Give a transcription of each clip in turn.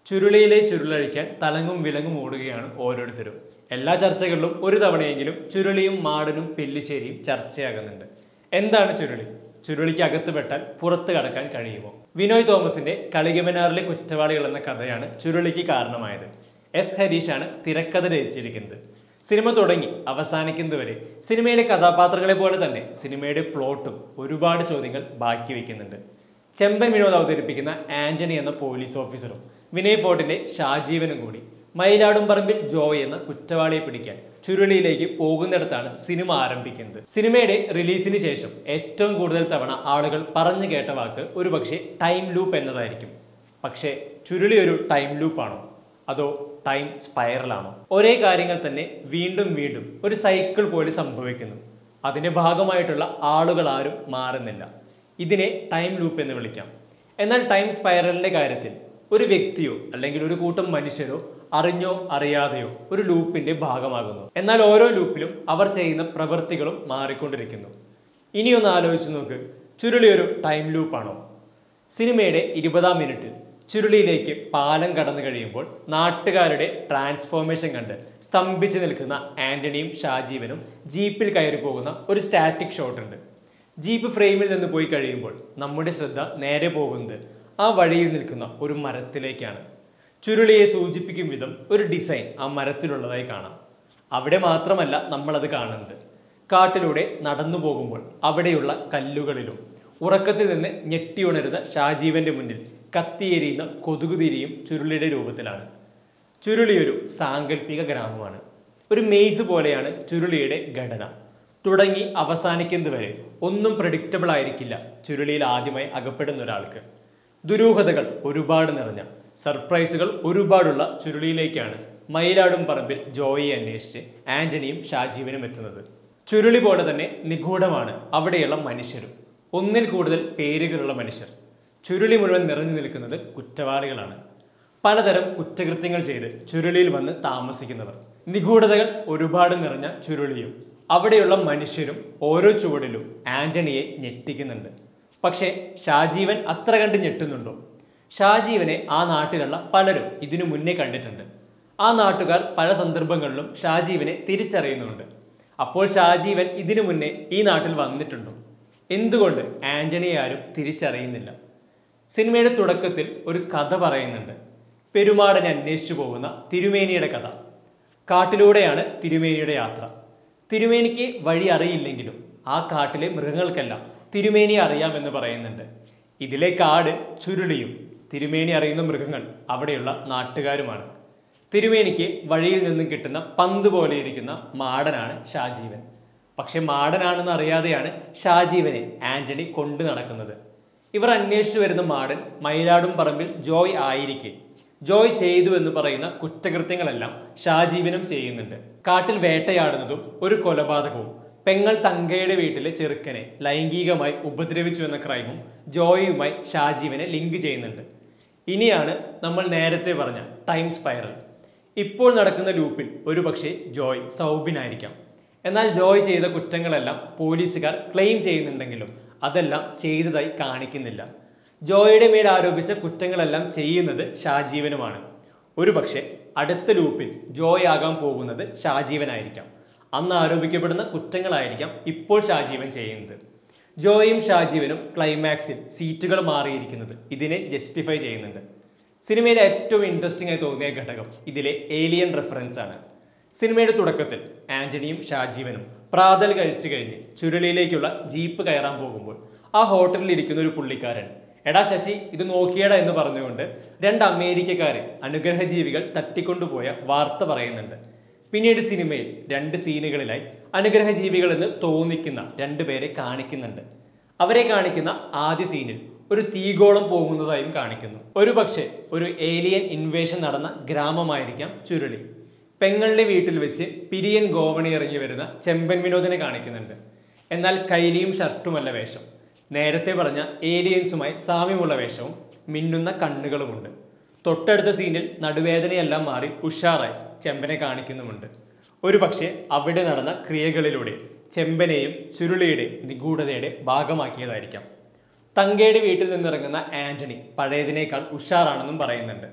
ചുരുളിയിലെ ചുരുളഴിക്കാൻ തലങ്ങും വിലങ്ങും ഓടുകയാണ് ഓരോരുത്തരും എല്ലാ ചർച്ചകളിലും ഒരു തവണയെങ്കിലും ചുരുളിയും മാടനും പെല്ലിശ്ശേരിയും ചർച്ചയാകുന്നുണ്ട് എന്താണ് ചുരുളി ചുരുളിക്ക് അകത്ത് പെട്ടാൽ പുറത്ത് കടക്കാൻ കഴിയുമോ വിനോയ് തോമസിന്റെ കളികമനാറിലെ കുറ്റവാളികൾ എന്ന കഥയാണ് ചുരുളിക്ക് കാരണമായത് എസ് ഹരീഷാണ് തിരക്കഥ രചിച്ചിരിക്കുന്നത് സിനിമ തുടങ്ങി അവസാനിക്കുന്നതുവരെ സിനിമയിലെ കഥാപാത്രങ്ങളെ പോലെ തന്നെ സിനിമയുടെ പ്ലോട്ടും ഒരുപാട് ചോദ്യങ്ങൾ ബാക്കി വയ്ക്കുന്നുണ്ട് ചെമ്പൻ വിനോദ് അവതരിപ്പിക്കുന്ന ആന്റണി എന്ന പോലീസ് ഓഫീസറും വിനയ് ഫോർട്ടിന്റെ ഷാജീവനും കൂടി മയിലാടുംപറമ്പിൽ ജോയ് എന്ന കുറ്റവാളിയെ പിടിക്കാൻ ചുരുളിയിലേക്ക് പോകുന്നിടത്താണ് സിനിമ ആരംഭിക്കുന്നത് സിനിമയുടെ റിലീസിന് ശേഷം ഏറ്റവും കൂടുതൽ തവണ ആളുകൾ പറഞ്ഞു കേട്ട വാക്ക് ഒരുപക്ഷെ ടൈം ലൂപ്പ് എന്നതായിരിക്കും പക്ഷേ ചുരുളി ഒരു ടൈം ലൂപ്പാണോ അതോ ടൈം സ്പൈറലാണോ ഒരേ കാര്യങ്ങൾ തന്നെ വീണ്ടും വീണ്ടും ഒരു സൈക്കിൾ പോലെ സംഭവിക്കുന്നു അതിന്റെ ഭാഗമായിട്ടുള്ള ആളുകൾ ആരും മാറുന്നില്ല ഇതിനെ ടൈം ലൂപ്പ് എന്ന് വിളിക്കാം എന്നാൽ ടൈം സ്പൈറലിന്റെ കാര്യത്തിൽ ഒരു വ്യക്തിയോ അല്ലെങ്കിൽ ഒരു കൂട്ടം മനുഷ്യരോ അറിഞ്ഞോ അറിയാതെയോ ഒരു ലൂപ്പിന്റെ ഭാഗമാകുന്നു എന്നാൽ ഓരോ ലൂപ്പിലും അവർ ചെയ്യുന്ന പ്രവൃത്തികളും മാറിക്കൊണ്ടിരിക്കുന്നു ഇനിയൊന്ന് ആലോചിച്ച് നോക്ക് ചുരുളി ഒരു ടൈം ലൂപ്പാണോ സിനിമയുടെ ഇരുപതാം മിനിറ്റിൽ ചുരുളിയിലേക്ക് പാലം കടന്നു കഴിയുമ്പോൾ നാട്ടുകാരുടെ ട്രാൻസ്ഫോർമേഷൻ കണ്ട് സ്തംഭിച്ചു നിൽക്കുന്ന ആന്റണിയും ഷാജീവനും ജീപ്പിൽ കയറി പോകുന്ന ഒരു സ്റ്റാറ്റിക് ഷോട്ട് ഉണ്ട് ജീപ്പ് ഫ്രെയിമിൽ നിന്ന് പോയി കഴിയുമ്പോൾ നമ്മുടെ ശ്രദ്ധ നേരെ പോകുന്നത് ആ വഴിയിൽ നിൽക്കുന്ന ഒരു മരത്തിലേക്കാണ് ചുരുളിയെ സൂചിപ്പിക്കും വിധം ഒരു ഡിസൈൻ ആ മരത്തിലുള്ളതായി കാണാം അവിടെ മാത്രമല്ല നമ്മളത് കാണുന്നത് കാട്ടിലൂടെ നടന്നു പോകുമ്പോൾ അവിടെയുള്ള കല്ലുകളിലും ഉറക്കത്തിൽ നിന്ന് ഞെട്ടിയുണരുന്ന ഷാജീവന്റെ മുന്നിൽ കത്തിയെരിയുന്ന കൊതുകുതിരിയും ചുരുളിയുടെ രൂപത്തിലാണ് ചുരുളി ഒരു സാങ്കല്പിക ഗ്രാമമാണ് ഒരു മെയ്സ് പോലെയാണ് ചുരുളിയുടെ ഘടന തുടങ്ങി അവസാനിക്കുന്നതുവരെ ഒന്നും പ്രഡിക്റ്റബിൾ ആയിരിക്കില്ല ചുരുളിയിൽ ആദ്യമായി അകപ്പെടുന്ന ഒരാൾക്ക് ദുരൂഹതകൾ ഒരുപാട് നിറഞ്ഞ സർപ്രൈസുകൾ ഒരുപാടുള്ള ചുരുളിയിലേക്കാണ് മയിലാടും പറമ്പിൽ ജോയിയെ അന്വേഷിച്ച് ആന്റണിയും ഷാജീവനും എത്തുന്നത് ചുരുളി പോലെ തന്നെ നിഗൂഢമാണ് അവിടെയുള്ള മനുഷ്യരും ഒന്നിൽ കൂടുതൽ പേരുകളുള്ള മനുഷ്യർ ചുരുളി മുഴുവൻ നിറഞ്ഞു നിൽക്കുന്നത് കുറ്റവാളികളാണ് പലതരം കുറ്റകൃത്യങ്ങൾ ചെയ്ത് ചുരുളിയിൽ വന്ന് താമസിക്കുന്നവർ നിഗൂഢതകൾ ഒരുപാട് നിറഞ്ഞ ചുരുളിയും അവിടെയുള്ള മനുഷ്യരും ഓരോ ചുവടിലും ആന്റണിയെ ഞെട്ടിക്കുന്നുണ്ട് പക്ഷേ ഷാജീവൻ അത്ര കണ്ട് ഞെട്ടുന്നുണ്ടോ ഷാജീവനെ ആ നാട്ടിലുള്ള പലരും ഇതിനു മുന്നേ കണ്ടിട്ടുണ്ട് ആ നാട്ടുകാർ പല സന്ദർഭങ്ങളിലും ഷാജീവനെ തിരിച്ചറിയുന്നുണ്ട് അപ്പോൾ ഷാജീവൻ ഇതിനു മുന്നേ ഈ നാട്ടിൽ വന്നിട്ടുണ്ടോ എന്തുകൊണ്ട് ആന്റണിയെ ആരും തിരിച്ചറിയുന്നില്ല സിനിമയുടെ തുടക്കത്തിൽ ഒരു കഥ പറയുന്നുണ്ട് പെരുമാടനെ അന്വേഷിച്ചു പോകുന്ന തിരുമേനിയുടെ കഥ കാട്ടിലൂടെയാണ് തിരുമേനിയുടെ യാത്ര തിരുമേനിക്ക് വഴി അറിയില്ലെങ്കിലും ആ കാട്ടിലെ മൃഗങ്ങൾക്കെല്ലാം തിരുമേനിയെ അറിയാമെന്ന് പറയുന്നുണ്ട് ഇതിലെ കാട് ചുരുളിയും തിരുമേനി അറിയുന്ന മൃഗങ്ങൾ അവിടെയുള്ള നാട്ടുകാരുമാണ് തിരുമേനിക്ക് വഴിയിൽ നിന്നും കിട്ടുന്ന പന്ത് പോലെ ഇരിക്കുന്ന മാടനാണ് ഷാജീവൻ പക്ഷെ മാടനാണെന്ന് അറിയാതെയാണ് ഷാജീവനെ ആന്റണി കൊണ്ടു നടക്കുന്നത് ഇവർ അന്വേഷിച്ചു വരുന്ന മാടൻ മയിലാടും പറമ്പിൽ ജോയ് ആയിരിക്കെ ജോയ് ചെയ്തു എന്ന് പറയുന്ന കുറ്റകൃത്യങ്ങളെല്ലാം ഷാജീവനും ചെയ്യുന്നുണ്ട് കാട്ടിൽ വേട്ടയാടുന്നതും ഒരു കൊലപാതകവും പെങ്ങൾ തങ്കയുടെ വീട്ടിലെ ചെറുക്കനെ ലൈംഗികമായി ഉപദ്രവിച്ചു എന്ന ക്രൈമും ജോയിയുമായി ഷാജീവനെ ലിങ്ക് ചെയ്യുന്നുണ്ട് ഇനിയാണ് നമ്മൾ നേരത്തെ പറഞ്ഞ ടൈം സ്പൈറൽ ഇപ്പോൾ നടക്കുന്ന ലൂപ്പിൽ ഒരുപക്ഷെ ജോയ് സൗബിനായിരിക്കാം എന്നാൽ ജോയ് ചെയ്ത കുറ്റങ്ങളെല്ലാം പോലീസുകാർ ക്ലെയിം ചെയ്യുന്നുണ്ടെങ്കിലും അതെല്ലാം ചെയ്തതായി കാണിക്കുന്നില്ല ജോയുടെ മേൽ ആരോപിച്ച കുറ്റങ്ങളെല്ലാം ചെയ്യുന്നത് ഷാജീവനുമാണ് ഒരുപക്ഷെ അടുത്ത ലൂപ്പിൽ ജോയ് ആകാൻ പോകുന്നത് ഷാജീവനായിരിക്കാം അന്ന് ആരോപിക്കപ്പെടുന്ന കുറ്റങ്ങളായിരിക്കാം ഇപ്പോൾ ഷാജീവൻ ചെയ്യുന്നത് ജോയും ഷാജീവനും ക്ലൈമാക്സിൽ സീറ്റുകൾ മാറിയിരിക്കുന്നത് ഇതിനെ ജസ്റ്റിഫൈ ചെയ്യുന്നുണ്ട് സിനിമയിലെ ഏറ്റവും ഇൻട്രസ്റ്റിംഗ് ആയി തോന്നിയ ഘടകം ഇതിലെ ഏലിയൻ റെഫറൻസ് ആണ് സിനിമയുടെ തുടക്കത്തിൽ ആന്റണിയും ഷാജീവനും പ്രാതൽ കഴിച്ചു കഴിഞ്ഞ് ചുരുളിയിലേക്കുള്ള ജീപ്പ് കയറാൻ പോകുമ്പോൾ ആ ഹോട്ടലിൽ ഇരിക്കുന്ന ഒരു പുള്ളിക്കാരൻ എടാ ശശി ഇത് നോക്കിയടാ എന്ന് പറഞ്ഞുകൊണ്ട് രണ്ട് അമേരിക്കക്കാരെ അനുഗ്രഹജീവികൾ തട്ടിക്കൊണ്ടുപോയ വാർത്ത പറയുന്നുണ്ട് പിന്നീട് സിനിമയിൽ രണ്ട് സീനുകളിലായി അനുഗ്രഹജീവികൾ എന്ന് തോന്നിക്കുന്ന രണ്ടുപേരെ കാണിക്കുന്നുണ്ട് അവരെ കാണിക്കുന്ന ആദ്യ സീനിൽ ഒരു തീഗോളം പോകുന്നതായും കാണിക്കുന്നു ഒരു പക്ഷേ ഒരു ഏലിയൻ ഇൻവേഷൻ നടന്ന ഗ്രാമമായിരിക്കാം ചുരുളി പെങ്ങളുടെ വീട്ടിൽ വെച്ച് പിരിയൻ ഗോവണി ഇറങ്ങി വരുന്ന ചെമ്പൻ വിനോദിനെ കാണിക്കുന്നുണ്ട് എന്നാൽ കൈലിയും ഷർട്ടുമല്ല വേഷം നേരത്തെ പറഞ്ഞ ഏലിയൻസുമായി സാമ്യമുള്ള വേഷവും മിന്നുന്ന കണ്ണുകളുമുണ്ട് തൊട്ടടുത്ത സീനിൽ നടുവേദനയെല്ലാം മാറി ഉഷാറായി ചെമ്പനെ കാണിക്കുന്നുമുണ്ട് ഒരു പക്ഷേ അവിടെ നടന്ന ക്രിയകളിലൂടെ ചെമ്പനെയും ചുരുളിയുടെ നിഗൂഢതയുടെ ഭാഗമാക്കിയതായിരിക്കാം തങ്കയുടെ വീട്ടിൽ നിന്നിറങ്ങുന്ന ആന്റണി പഴയതിനേക്കാൾ ഉഷാറാണെന്നും പറയുന്നുണ്ട്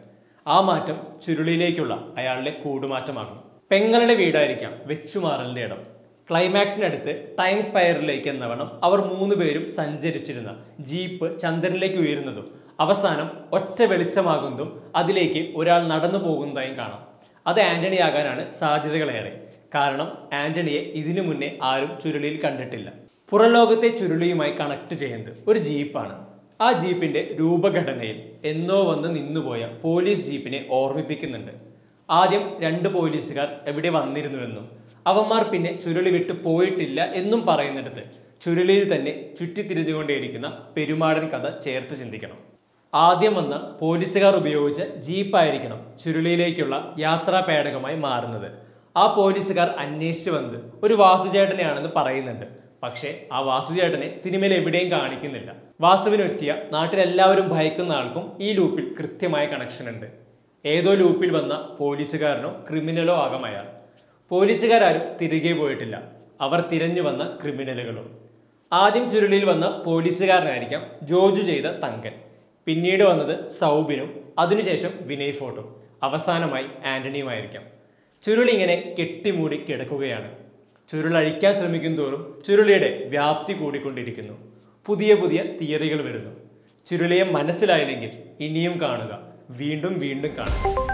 ആ മാറ്റം ചുരുളിയിലേക്കുള്ള അയാളുടെ കൂടുമാറ്റമാകും പെങ്ങളുടെ വീടായിരിക്കാം വെച്ചുമാറലിന്റെ ഇടം ക്ലൈമാക്സിനടുത്ത് ടൈം സ്പൈറിലേക്ക് എന്നവണ്ണം അവർ മൂന്ന് പേരും സഞ്ചരിച്ചിരുന്ന ജീപ്പ് ചന്ദ്രനിലേക്ക് ഉയരുന്നതും അവസാനം ഒറ്റ വെളിച്ചമാകുന്നതും അതിലേക്ക് ഒരാൾ നടന്നു പോകുന്നതായും കാണാം അത് ആന്റണി ആകാനാണ് സാധ്യതകളേറെ കാരണം ആന്റണിയെ ഇതിനു മുന്നേ ആരും ചുരുളിയിൽ കണ്ടിട്ടില്ല പുറം ലോകത്തെ ചുരുളിയുമായി കണക്ട് ചെയ്യുന്നത് ഒരു ജീപ്പാണ് ആ ജീപ്പിന്റെ രൂപഘടനയിൽ എന്നോ വന്ന് നിന്നുപോയ പോലീസ് ജീപ്പിനെ ഓർമ്മിപ്പിക്കുന്നുണ്ട് ആദ്യം രണ്ട് പോലീസുകാർ എവിടെ വന്നിരുന്നുവെന്നും അവന്മാർ പിന്നെ ചുരുളി വിട്ട് പോയിട്ടില്ല എന്നും പറയുന്നിടത്ത് ചുരുളിയിൽ തന്നെ ചുറ്റിത്തിരിഞ്ഞുകൊണ്ടേയിരിക്കുന്ന പെരുമാടൻ കഥ ചേർത്ത് ചിന്തിക്കണം ആദ്യം വന്ന പോലീസുകാർ ഉപയോഗിച്ച ജീപ്പായിരിക്കണം ചുരുളിയിലേക്കുള്ള യാത്രാ പേടകമായി മാറുന്നത് ആ പോലീസുകാർ അന്വേഷിച്ച് വന്നത് ഒരു വാസുചേട്ടനെയാണെന്ന് പറയുന്നുണ്ട് പക്ഷേ ആ വാസുചേട്ടനെ സിനിമയിൽ എവിടെയും കാണിക്കുന്നില്ല വാസുവിനൊറ്റിയ നാട്ടിലെല്ലാവരും ഭയക്കുന്ന ആൾക്കും ഈ ലൂപ്പിൽ കൃത്യമായ കണക്ഷൻ ഉണ്ട് ഏതോ ലൂപ്പിൽ വന്ന പോലീസുകാരനോ ക്രിമിനലോ ആകാം അയാൾ പോലീസുകാരും തിരികെ പോയിട്ടില്ല അവർ തിരഞ്ഞു വന്ന ക്രിമിനലുകളും ആദ്യം ചുരുളിയിൽ വന്ന പോലീസുകാരനായിരിക്കാം ജോജു ചെയ്ത തങ്കൻ പിന്നീട് വന്നത് സൗബിനും അതിനുശേഷം വിനയ് ഫോർട്ടും അവസാനമായി ആന്റണിയുമായിരിക്കാം ചുരുളി ഇങ്ങനെ കെട്ടിമൂടി കിടക്കുകയാണ് ചുരുളഴിക്കാൻ ശ്രമിക്കും തോറും ചുരുളിയുടെ വ്യാപ്തി കൂടിക്കൊണ്ടിരിക്കുന്നു പുതിയ പുതിയ തിയറികൾ വരുന്നു ചുരുളിയെ മനസ്സിലായില്ലെങ്കിൽ ഇനിയും കാണുക വീണ്ടും വീണ്ടും കാണുക